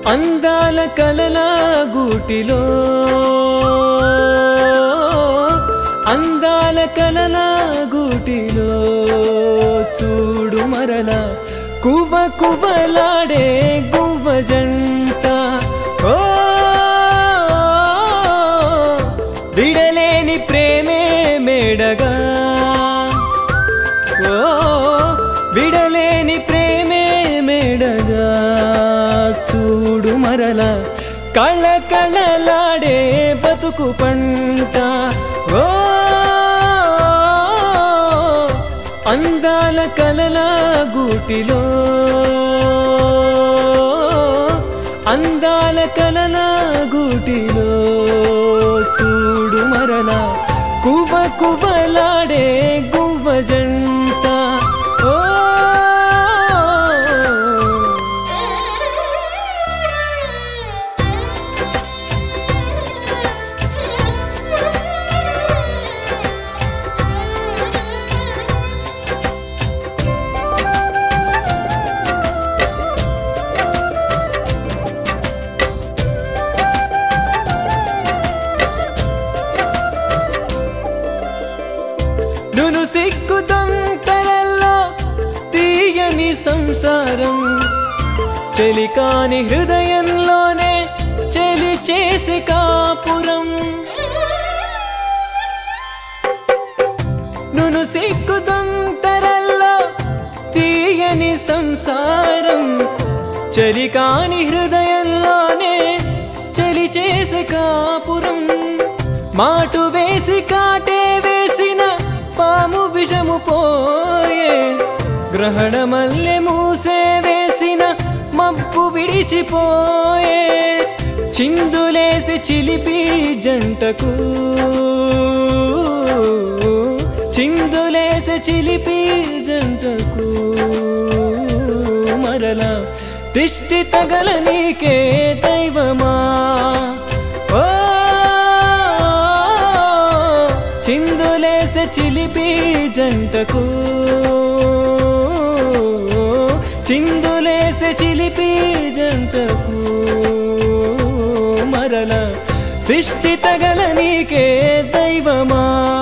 అందాల కలల గూటిలో అందాల కలల గూటిలో చూడు మరల కువ కువలాడే గువ్వ జంట ఓ విడలేని ప్రేమే మేడగా ఓ విడలేని ప్రేమే మేడగా చూడు మరల కళకళలాడే బతుకు పంట ఓ అందాల కలల గూటిలో అందాల కలల గూటిలో చూడు మరల కువ కువలాడే గువ్వ జంట ఓ నును సిగ్గుదంతరల్లో తీయని సంసారం చెలికాని హృదయంలోనే చెలి చేసి కాపురం నును సిగ్గుదంతరల్లో తీయని సంసారం చెలికాని హృదయంలోనే చలి చేసి కాపురం మాటు వేసి కాటే వేసిన పాము విషము పోయే గ్రహణ మల్లె మూసే వేసిన మబ్బు విడిచిపోయే చిందులేసి చిలిపి జంటకు చిందులేసి చిలిపి జంటకు మరల దిష్టి తగల నీకే దైవమా ఓ చిందులేసే చిలిపి జంటకు చిందులేసే చిలిపి జంటకు మరల దిష్టి తగల నీకే దైవమా